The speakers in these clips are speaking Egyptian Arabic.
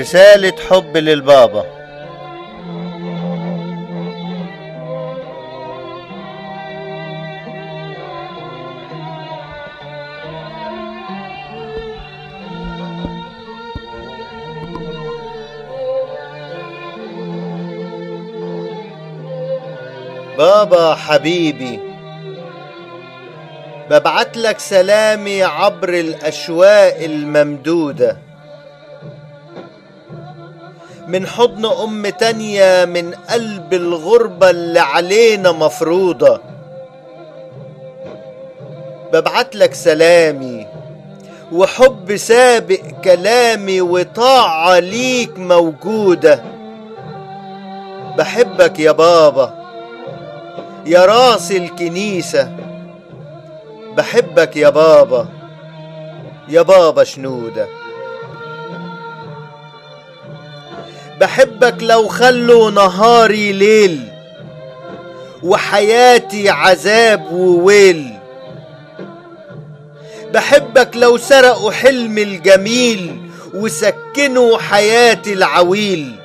رسالة حب للبابا بابا حبيبي ببعت لك سلامي عبر الأشواق الممدودة من حضن أم تانية من قلب الغربة اللي علينا مفروضة ببعت لك سلامي وحب سابق كلامي وطاعة ليك موجودة بحبك يا بابا يا راس الكنيسة بحبك يا بابا يا بابا شنودة بحبك لو خلوا نهاري ليل وحياتي عذاب وويل بحبك لو سرقوا حلمي الجميل وسكنوا حياتي العويل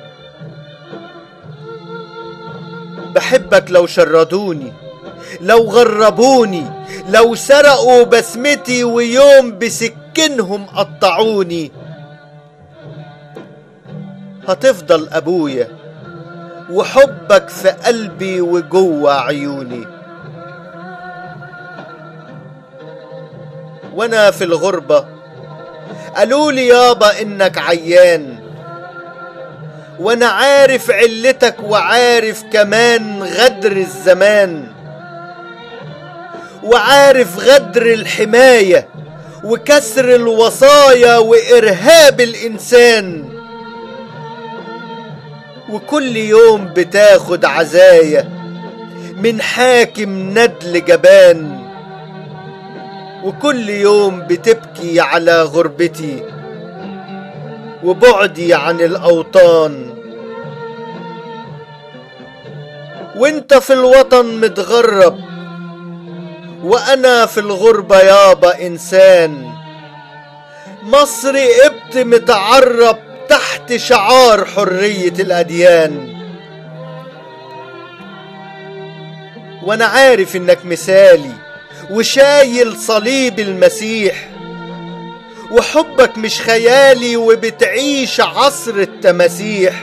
بحبك لو شردوني لو غربوني لو سرقوا بسمتي ويوم بسكنهم قطعوني هتفضل ابويا وحبك في قلبي وجوه عيوني وانا في الغربة قالوا لي يابا انك عيان وانا عارف علتك وعارف كمان غدر الزمان وعارف غدر الحماية وكسر الوصايا وإرهاب الإنسان وكل يوم بتاخد عزايا من حاكم ندل جبان وكل يوم بتبكي على غربتي وبعدي عن الأوطان وانت في الوطن متغرب وانا في الغربة يابا انسان مصري ابت متعرب تحت شعار حرية الاديان وانا عارف انك مثالي وشايل صليب المسيح وحبك مش خيالي وبتعيش عصر التماسيح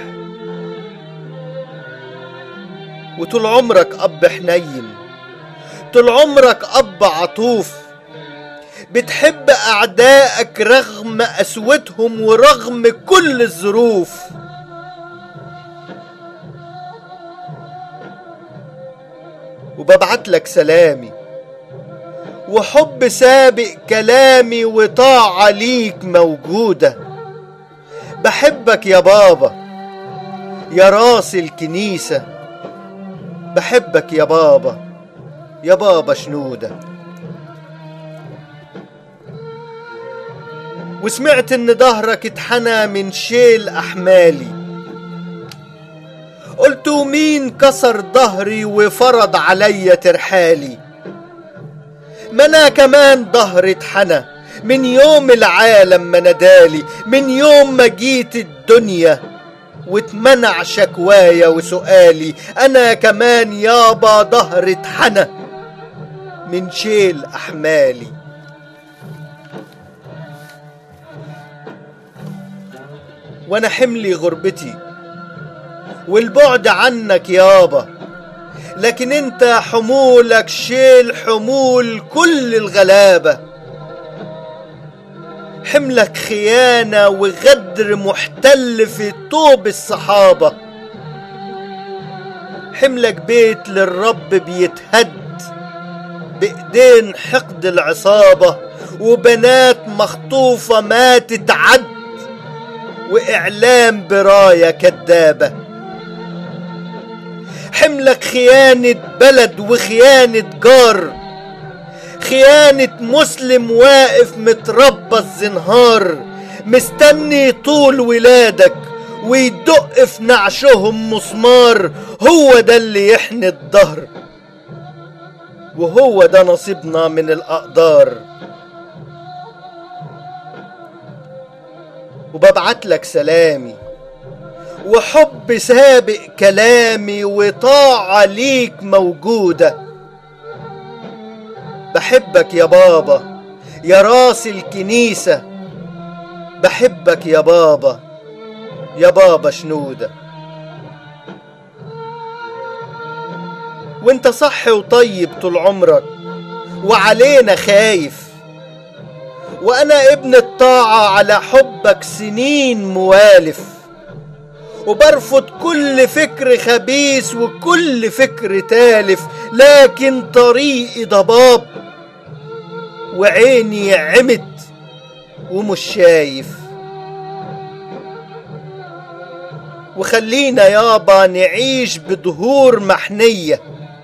وطول عمرك اب حنين طول عمرك اب عطوف بتحب اعدائك رغم قسوتهم ورغم كل الظروف وببعت لك سلامي وحب سابق كلامي وطاعة ليك موجودة بحبك يا بابا يا راس الكنيسة بحبك يا بابا يا بابا شنودة وسمعت ان ظهرك اتحنى من شيل احمالي قلت مين كسر ظهري وفرض عليا ترحالي ما انا كمان ظهري اتحنى من يوم العالم ما ندالي من يوم ما جيت الدنيا واتمنع شكوايا وسؤالي انا كمان يابا ظهري اتحنى من شيل احمالي وانا حملي غربتي والبعد عنك يابا لكن انت حمولك شيل حمول كل الغلابة حملك خيانة وغدر محتل في طوب الصحابة حملك بيت للرب بيتهد بإيدين حقد العصابة وبنات مخطوفة ما تتعد وإعلام براية كدابة حملك خيانة بلد وخيانة جار خيانة مسلم واقف متربى الزنهار مستني طول ولادك ويدق في نعشهم مسمار هو ده اللي يحني الظهر وهو ده نصيبنا من الأقدار وببعت لك سلامي وحب سابق كلامي وطاعة ليك موجودة بحبك يا بابا يا راس الكنيسة بحبك يا بابا يا بابا شنودة وانت صح وطيب طول عمرك وعلينا خايف وانا ابن الطاعة على حبك سنين موالف وبرفض كل فكر خبيث وكل فكر تالف لكن طريقي ضباب وعيني عمت ومش شايف وخلينا يابا نعيش بدهور محنية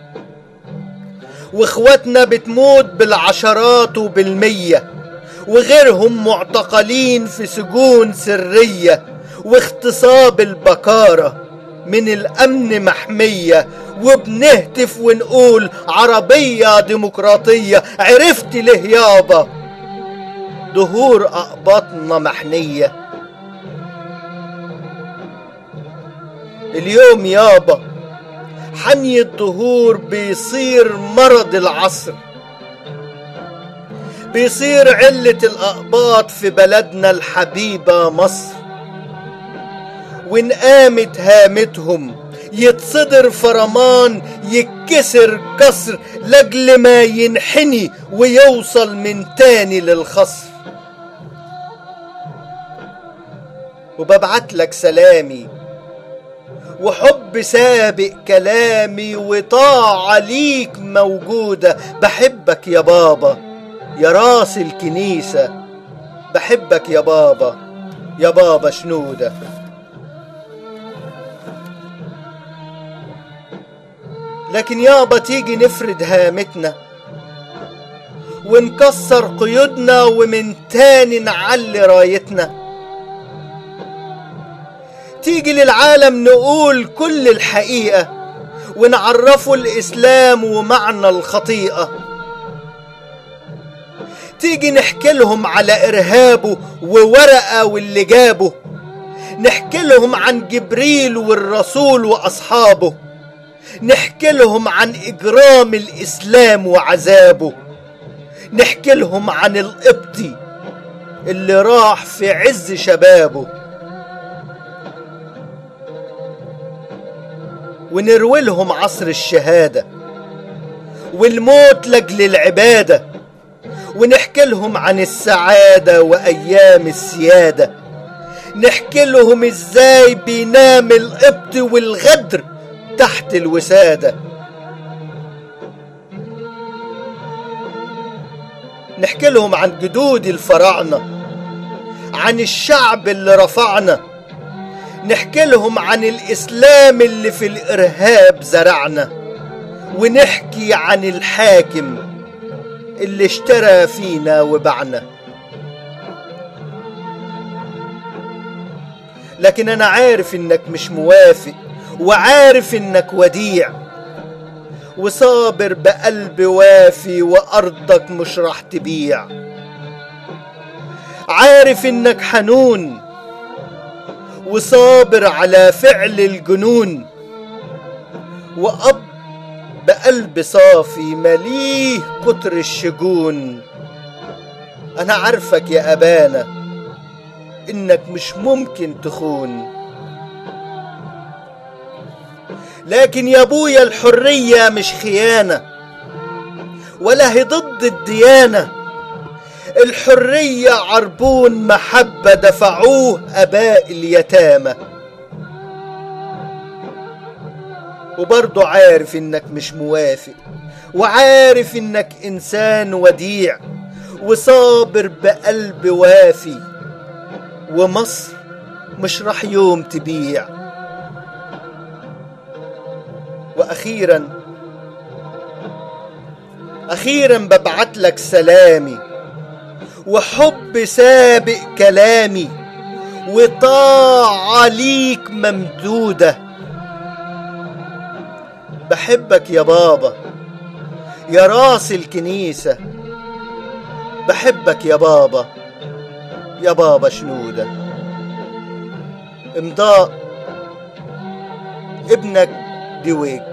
واخواتنا بتموت بالعشرات وبالمية وغيرهم معتقلين في سجون سرية واغتصاب البكارة من الأمن محمية وبنهتف ونقول عربية ديمقراطية عرفت ليه يابا دهور أقباطنا محنية اليوم يابا حني الدهور بيصير مرض العصر بيصير علة الأقباط في بلدنا الحبيبة مصر وإن قامت هامتهم يتصدر فرمان يتكسر كسر لأجل ما ينحني ويوصل من تاني للخصر وببعت لك سلامي وحب سابق كلامي وطاعة ليك موجودة بحبك يا بابا يا راس الكنيسة بحبك يا بابا يا بابا شنودة لكن يابا تيجي نفرد هامتنا ونكسر قيودنا ومن تاني نعلي رايتنا تيجي للعالم نقول كل الحقيقة ونعرفه الإسلام ومعنى الخطيئة تيجي نحكي لهم على إرهابه وورقة واللي جابه نحكي لهم عن جبريل والرسول وأصحابه نحكي لهم عن إجرام الإسلام وعذابه نحكي لهم عن القبطي اللي راح في عز شبابه ونروي لهم عصر الشهادة والموت لأجل العبادة ونحكي لهم عن السعادة وأيام السيادة نحكي لهم إزاي بينام القبط والغدر تحت الوسادة نحكي لهم عن جدود الفراعنة عن الشعب اللي رفعنا نحكي لهم عن الإسلام اللي في الإرهاب زرعنا ونحكي عن الحاكم اللي اشترى فينا وبعنا لكن أنا عارف إنك مش موافق وعارف إنك وديع وصابر بقلب وافي وأرضك مش راح تبيع عارف إنك حنون وصابر على فعل الجنون وأب بقلب صافي مليه كتر الشجون أنا عارفك يا أبانا إنك مش ممكن تخون لكن يا أبويا الحرية مش خيانة ولا هي ضد الديانة الحرية عربون محبة دفعوه أباء اليتامى وبرضه عارف إنك مش موافق وعارف إنك إنسان وديع وصابر بقلب وافي ومصر مش رح يوم تبيع وأخيرا أخيرا ببعت لك سلامي وحب سابق كلامي وطاعة ليك ممدودة بحبك يا بابا يا راس الكنيسة بحبك يا بابا يا بابا شنودة امضاء ابنك ديويج